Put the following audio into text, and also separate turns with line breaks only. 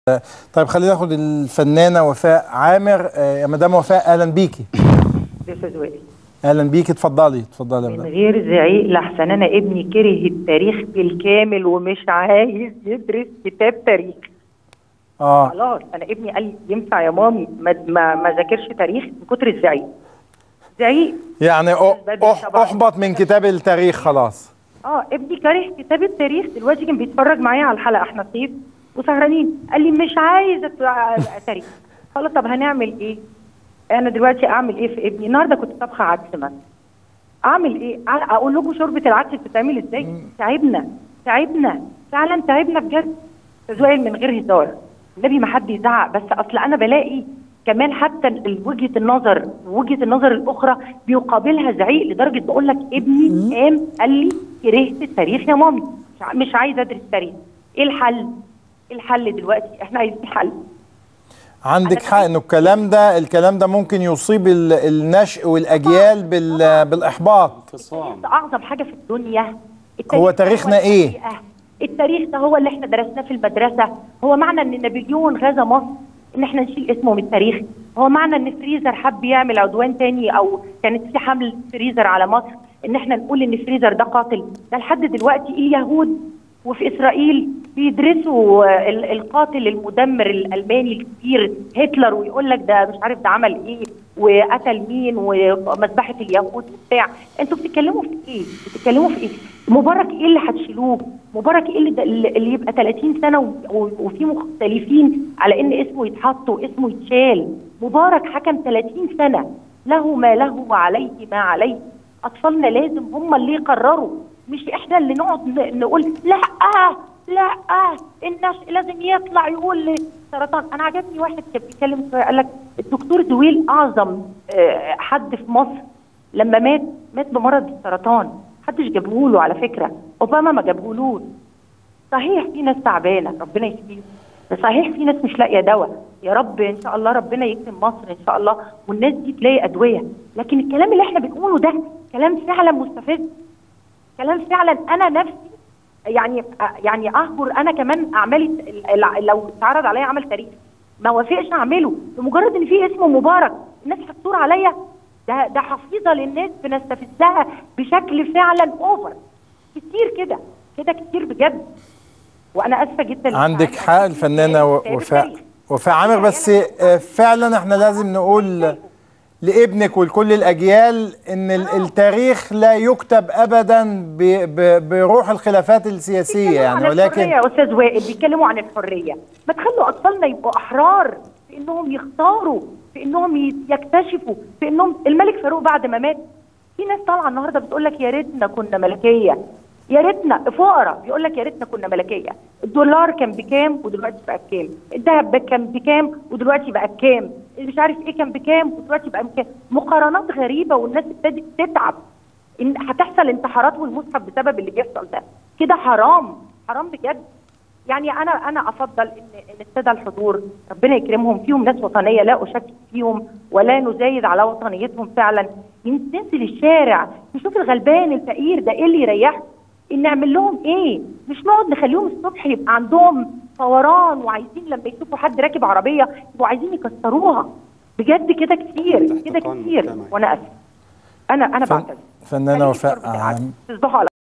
طيب خلينا ناخد الفنانه وفاء عامر آه، يا مدام وفاء اهلا بيكي
استاذ وائل
اهلا بيكي اتفضلي اتفضلي يا
من
مدام
غير زعيق لحسن انا ابني كره التاريخ بالكامل ومش عايز يدرس كتاب تاريخ
اه
خلاص انا ابني قال لي ينفع يا مامي ما ما, ما ذاكرش تاريخ من كتر الزعيق زعيق
يعني أح- أح- احبط من كتاب التاريخ خلاص
اه ابني كاره كتاب التاريخ دلوقتي كان بيتفرج معايا على الحلقه احنا صيف وسهرانين قال لي مش عايز أت- تاريخ خلاص طب هنعمل ايه انا دلوقتي اعمل ايه في ابني النهارده كنت طبخه عدس مثلا اعمل ايه أع- اقول لكم شوربه العدس بتتعمل ازاي تعبنا تعبنا فعلا تعبنا بجد استاذ وائل من غير هزار النبي ما حد يزعق بس اصل انا بلاقي كمان حتى ال- وجهه النظر وجهه النظر الاخرى بيقابلها زعيق لدرجه بقول لك ابني قام قال لي كرهت التاريخ يا مامي مش ع- مش عايز ادرس تاريخ ايه الحل ايه الحل دلوقتي احنا عايزين حل
عندك
أنا
حق انه الكلام ده الكلام ده ممكن يصيب ال- النشء والاجيال بال- بالاحباط
التاريخ ده اعظم حاجه في الدنيا
هو
ده
تاريخنا
هو
إيه؟
الحقيقة. التاريخ ده هو اللي احنا درسناه في المدرسه هو معنى ان نابليون غزا مصر ان احنا نشيل اسمه من التاريخ هو معنى ان فريزر حب يعمل عدوان تاني او كانت في حمل فريزر على مصر ان احنا نقول ان فريزر ده قاتل ده لحد دلوقتي اليهود وفي اسرائيل بيدرسوا آه، ال- القاتل المدمر الالماني الكبير هتلر ويقول لك ده مش عارف ده عمل ايه وقتل مين ومذبحه اليهود وبتاع انتوا بتتكلموا في ايه؟ بتتكلموا في ايه؟ مبارك ايه اللي هتشيلوه؟ مبارك ايه اللي, ده اللي يبقى 30 سنه و- و- وفي مختلفين على ان اسمه يتحط واسمه يتشال مبارك حكم 30 سنه له ما له وعليه ما عليه اطفالنا لازم هم اللي يقرروا مش احنا اللي نقعد ن- نقول لا لا الناس لازم يطلع يقول لي سرطان انا عجبني واحد كان بيتكلم شويه قال لك الدكتور دويل اعظم آه، حد في مصر لما مات مات بمرض السرطان محدش جابه له على فكره اوباما ما جابهولوش صحيح في ناس تعبانه ربنا يشفيهم صحيح في ناس مش لاقيه دواء يا رب ان شاء الله ربنا يكرم مصر ان شاء الله والناس دي تلاقي ادويه لكن الكلام اللي احنا بنقوله ده كلام فعلا مستفز كلام فعلا انا نفسي يعني يعني اهجر انا كمان اعمالي ال- لو اتعرض عليا عمل تاريخ ما وافقش اعمله بمجرد ان في اسمه مبارك الناس هتصور عليا ده ده حفيظه للناس بنستفزها بشكل فعلا اوفر كتير كده كده كتير بجد وانا اسفه جدا
عندك
للتعامل.
حق الفنانه و-
كتاب
وفاء
التاريخ.
وفاء عامر بس آه، فعلا احنا لازم نقول لابنك ولكل الاجيال ان ال- التاريخ لا يكتب ابدا ب- ب- بروح الخلافات السياسيه
بيتكلموا
يعني
عن الحرية
ولكن
يا استاذ وائل بيتكلموا عن الحريه ما تخلوا اطفالنا يبقوا احرار في انهم يختاروا في انهم ي- يكتشفوا في انهم الملك فاروق بعد ما مات في ناس طالعه النهارده بتقول لك يا ريتنا كنا ملكيه يا ريتنا فقراء بيقول لك يا ريتنا كنا ملكيه الدولار كان بكام ودلوقتي بقى بكام الذهب كان بكام ودلوقتي بقى بكام مش عارف ايه كان بكام ودلوقتي بقى بكام مقارنات غريبه والناس ابتدت تتعب ان هتحصل انتحارات والمصحف بسبب اللي بيحصل ده كده حرام حرام بجد يعني انا انا افضل ان ان الساده الحضور ربنا يكرمهم فيهم ناس وطنيه لا اشكك فيهم ولا نزايد على وطنيتهم فعلا ننزل الشارع نشوف الغلبان الفقير ده ايه اللي يريحه ان نعمل لهم ايه مش نقعد نخليهم الصبح يبقى عندهم فوران وعايزين لما يشوفوا حد راكب عربيه يبقوا عايزين يكسروها بجد كده كتير كده
احتقان
كتير
مجتمعي.
وانا اسف انا انا
فن-
بعتذر
فنانه
خليني
وفاء
شرب العسل.
عام
تصبحوا على